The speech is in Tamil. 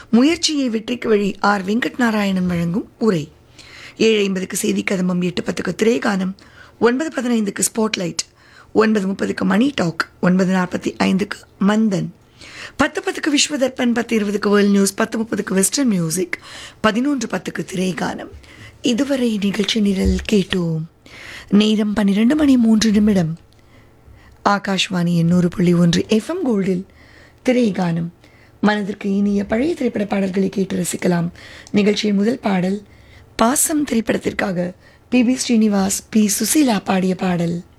முயற்சியை வெற்றிக்கு வழி ஆர் வெங்கட் நாராயணன் வழங்கும் உரை ஏழு ஐம்பதுக்கு செய்தி கதம்பம் எட்டு பத்துக்கு திரைகானம் ஒன்பது பதினைந்துக்கு ஸ்பாட்லைட் ஒன்பது முப்பதுக்கு மணி டாக் ஒன்பது நாற்பத்தி ஐந்துக்கு மந்தன் பத்து பத்துக்கு விஸ்வதர்பன் பத்து இருபதுக்கு வேர்ல்ட் நியூஸ் பத்து முப்பதுக்கு வெஸ்டர்ன் மியூசிக் பதினொன்று பத்துக்கு திரைகானம் இதுவரை நிகழ்ச்சி நிரல் கேட்டோம் நேரம் பன்னிரண்டு மணி மூன்று நிமிடம் ஆகாஷ்வாணி எண்ணூறு புள்ளி ஒன்று எஃப்எம் கோல்டில் திரைகானம் மனதிற்கு இனிய பழைய திரைப்பட பாடல்களை கேட்டு ரசிக்கலாம் நிகழ்ச்சியின் முதல் பாடல் பாசம் திரைப்படத்திற்காக P B Srinivas P Susheela பாடிய பாடல்